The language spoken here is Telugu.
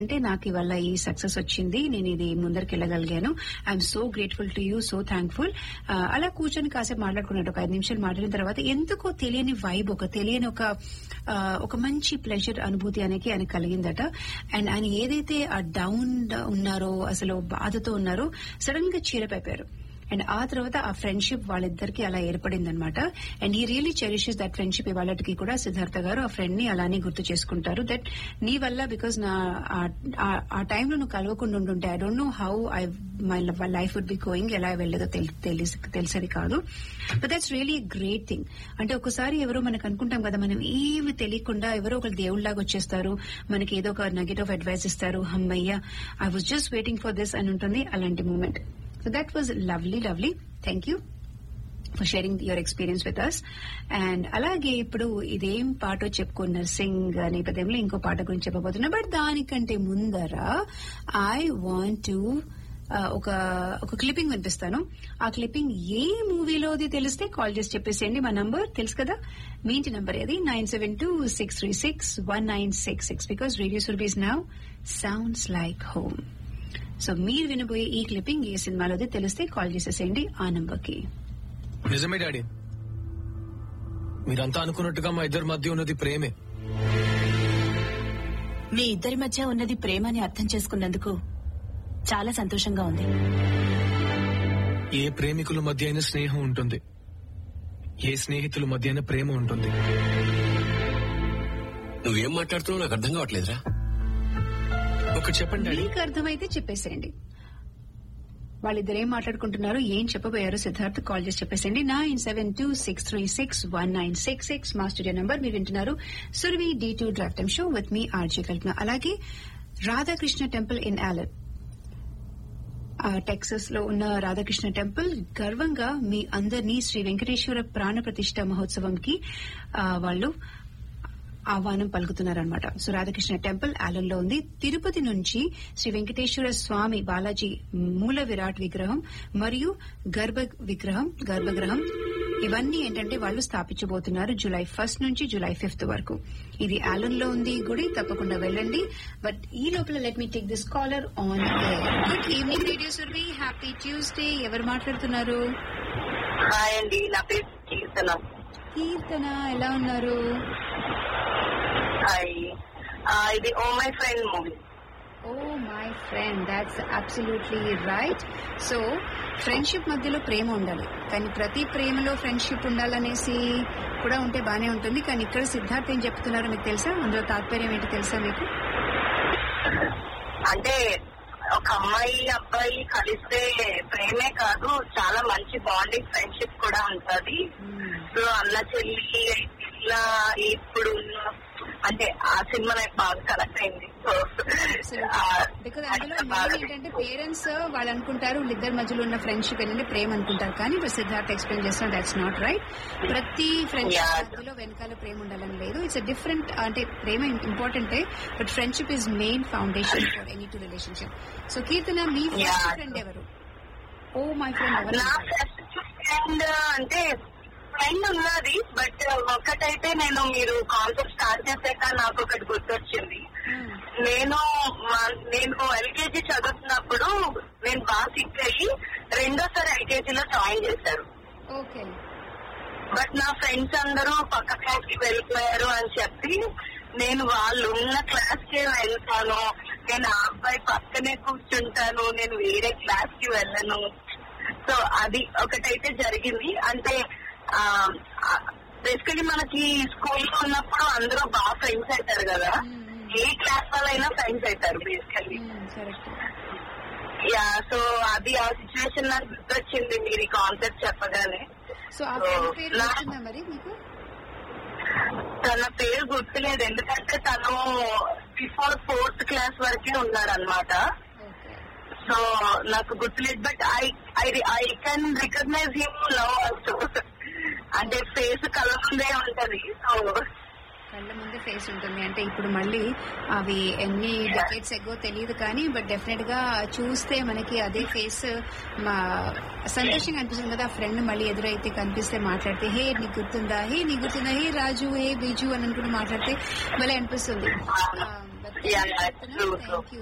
అంటే నాకు ఇవాళ ఈ సక్సెస్ వచ్చింది నేను ఇది ముందరికి వెళ్ళగలిగాను I'm so grateful to you so thankful అలా కూర్చొని కాసేపు మాట్లాడుకున్నట్టు ఒక ఐదు నిమిషాలు మాట్లాడిన తర్వాత ఎందుకో తెలియని వైబ్ ఒక తెలియని ఒక ఆ, ఒక మంచి ప్లెజర్ అనుభూతి అనేది ఆయన కలిగిందట అండ్ ఆయన ఏదైతే ఆ డౌన్ ఉన్నారో అసలు బాధతో ఉన్నారో సడన్ గా చీరపైపోయారు అండ్ ఆ తర్వాత ఆ ఫ్రెండ్షిప్ వాళ్ళిద్దరికి అలా ఏర్పడింది అనమాట అండ్ ఈ రియలీ చెరిషెస్ దట్ ఫ్రెండ్షిప్ ఇవాళకి కూడా సిద్ధార్థ గారు ఆ ఫ్రెండ్ ని అలానే గుర్తు చేసుకుంటారు దట్ నీ వల్ల బికాస్ నా ఆ- ఆ- ఆ టైంలో నువ్వు కలవకుండా ఉండుంటే I don't know how I my life would be going ఎలా వెళ్ళేదో తెల్- తెలిసి తెలిసేది కాదు but that's really great thing అంటే ఒకసారి ఎవరో మనకు అనుకుంటాం కదా మనం ఏమి తెలియకుండా ఎవరో ఒకరు దేవుళ్లాగా వచ్చేస్తారు మనకి ఏదో ఒక నెగటివ్ అడ్వైస్ ఇస్తారు అమ్మయ్య I was just waiting for this అని ఉంటుంది అలాంటి moment so that was lovely lovely thank you for sharing your experience with us and అలాగే ఇప్పుడు ఇదేం పాటో చెప్పుకో నర్సింగ్ నేపథ్యంలో ఇంకో పాట గురించి చెప్పబోతున్నా బట్ దానికంటే ముందర ఐ వాంట్ టు ఒక ఒక క్లిప్పింగ్ వినిపిస్తాను ఆ క్లిప్పింగ్ ఏ మూవీలోది తెలిస్తే కాల్ చేసి చెప్పేసేయండి మా నంబర్ తెలుసు కదా మీ ఇంటి నంబర్ ఏది nine seven two six three six one nine six six because radio service now sounds like home so మీరు వినబోయే ఈ క్లిప్పింగ్ ఏ సినిమాలోది తెలిస్తే కాల్ చేసేసేయండి ఆ నంబర్ కి నిజమే డాడీ మీరంతా అనుకున్నట్టుగా మా ఇద్దరి మధ్య ఉన్నది ప్రేమే మీ ఇద్దరి మధ్య ఉన్నది ప్రేమ అని అర్థం చేసుకున్నందుకు చాలా సంతోషంగా ఉంది ఏ ప్రేమికుల మధ్య అయిన స్నేహం ఉంటుంది ఏ స్నేహితుల మధ్య అయిన ప్రేమ ఉంటుంది నువ్వేం మాట్లాడుతున్నావు నాకు అర్థం కావట్లేదురా ఒకటి చెప్పండి డాడీ మీకు అర్థమైతే చెప్పేసేయండి వాళ్ళిద్దరు ఏం మాట్లాడుకుంటున్నారు ఏం చెప్పబోయారు సిద్ధార్థ్ కాల్ చేసి చెప్పేసేయండి nine seven two six three six one nine six six మా స్టూడియో నంబర్ మీరు వింటున్నారు సురవి డి టూ డ్రాఫ్ టైమ్ షో విత్ మీ ఆర్జీ కల్పన అలాగే Radhakrishna temple in Allen Texas లో ఉన్న రాధాకృష్ణ టెంపుల్ గర్వంగా మీ అందరినీ శ్రీ వెంకటేశ్వర ప్రాణ ప్రతిష్ట మహోత్సవంకి ఆ, వాళ్ళు ఆహ్వానం పలుకుతున్నారనమాట సో రాధాకృష్ణ టెంపుల్ ఆలన్ లో ఉంది తిరుపతి నుంచి శ్రీ వెంకటేశ్వర స్వామి బాలాజీ మూల విరాట్ విగ్రహం మరియు గర్భ విగ్రహం గర్భగృహం ఇవన్నీ ఏంటంటే వాళ్ళు స్థాపించబోతున్నారు జూలై ఫస్ట్ నుంచి జూలై ఫిఫ్త్ వరకు ఇది ఆలన్ లో ఉంది ఈ గుడి తప్పకుండా వెళ్ళండి బట్ ఈ లోపల let me take this caller on good evening radio Suravi happy Tuesday ఎవరు మాట్లాడుతున్నారు హాయ్ అండి నా పేరు కీర్తన కీర్తన ఎలా ఉన్నారు హాయ్ ఆ, ఇది oh my friend movie oh my friend that's absolutely right so friendship మధ్యలో ప్రేమ ఉండాలి కానీ ప్రతి ప్రేమలో ఫ్రెండ్షిప్ ఉండాలనేసి కూడా ఉంటే బానే ఉంటుంది కానీ ఇక్కడ సిద్ధార్థ్ ఏం చెప్తున్నారో మీకు తెలుసా అందులో తాత్పర్యం ఏంటి తెలుసా మీకు అంటే ఒక అమ్మాయి అబ్బాయి కలిస్తే ప్రేమే కాదు చాలా మంచి బాండింగ్ ఫ్రెండ్షిప్ కూడా ఉంటది సో అన్న చెల్లి ఇట్లా ఇప్పుడు ఉన్న- అంటే ఆ సినిమా నాకు బాగా కనెక్ట్ అయింది సో బికాజ్ అందులో మెయిన్ ఏంటంటే పేరెంట్స్ వాళ్ళు అనుకుంటారు వీళ్ళిద్దరి మధ్యలో ఉన్న ఫ్రెండ్షిప్ ఏంటంటే ప్రేమ అనుకుంటారు కానీ ఇప్పుడు సిద్ధార్థ్ ఎక్స్ప్లెయిన్ చేస్తున్నా దాట్స్ నాట్ రైట్ ప్రతి ఫ్రెండ్షిప్ Yeah. మధ్యలో వెనకాల ప్రేమ ఉండాలని లేదు ఇట్స్ డిఫరెంట్ అంటే ప్రేమ ఇంపార్టెంటే but friendship is main foundation for any to relationship so Keerthana మీ ఫస్ట్ Yeah. ఫ్రెండ్ ఎవరు ఓ మై ఫ్రెండ్ ఎవరు నా ఫస్ట్ ఫ్రెండ్ అంటే ఫ్రెండ్ ఉన్నది బట్ ఒకటైతే నేను మీరు కాన్సెప్ట్ స్టార్ట్ చేశాక నాకు ఒకటి గుర్తొచ్చింది నేను మా- నేను ఎల్కేజీ చదువుతున్నప్పుడు నేను బాగా సిక్ అయ్యి రెండోసారి ఎల్కేజీలో జాయిన్ చేశారు ఓకే బట్ నా ఫ్రెండ్స్ అందరూ పక్క క్లాస్ కి వెళ్ళిపోయారు అని చెప్పి నేను వాళ్ళు ఉన్న క్లాస్ కి వెళ్తాను నేను ఆ అబ్బాయి పక్కనే కూర్చుంటాను నేను వేరే క్లాస్ కి వెళ్ళను సో అది ఒకటైతే జరిగింది అంటే బేసికలీ మనకి స్కూల్లో ఉన్నప్పుడు అందరూ బాగా ఫ్రెండ్స్ అవుతారు కదా ఏ క్లాస్ వాళ్ళైనా ఫ్రెండ్స్ అవుతారు బేసికలీ కరెక్ట్ యా సో అది ఆ సిచ్యువేషన్ నాకు గుర్తొచ్చింది మీరు ఈ కాన్సెప్ట్ చెప్పగానే సో ఆ ఫ్రెండ్ పేరు నా- గుర్తుందా మరి మీకు తన పేరు గుర్తులేదు ఎందుకంటే తను బిఫోర్ ఫోర్త్ క్లాస్ వరకే ఉన్నారనమాట ఓకే సో నాకు గుర్తులేదు but I I I can recognise him love also అంటే ఫేస్ కళ్ళ ముందే ఉంటది సో కళ్ళ ముందే ఫేస్ ఉంటుంది అంటే ఇప్పుడు మళ్ళీ అవి ఎన్ని డెకేట్స్ ఎగ్గో తెలియదు కానీ బట్ డెఫినెట్ గా చూస్తే మనకి అదే ఫేస్ మా సంతోషంగా అనిపిస్తుంది కదా ఆ ఫ్రెండ్ మళ్ళీ ఎదురైతే కనిపిస్తే మాట్లాడితే హే నీకు గుర్తుందా హే నీకు గుర్తుందా హే రాజు హే బీజు అని అనుకుని మాట్లాడితే భలే అనిపిస్తుంది but Yeah, yeah, true, true. Thank you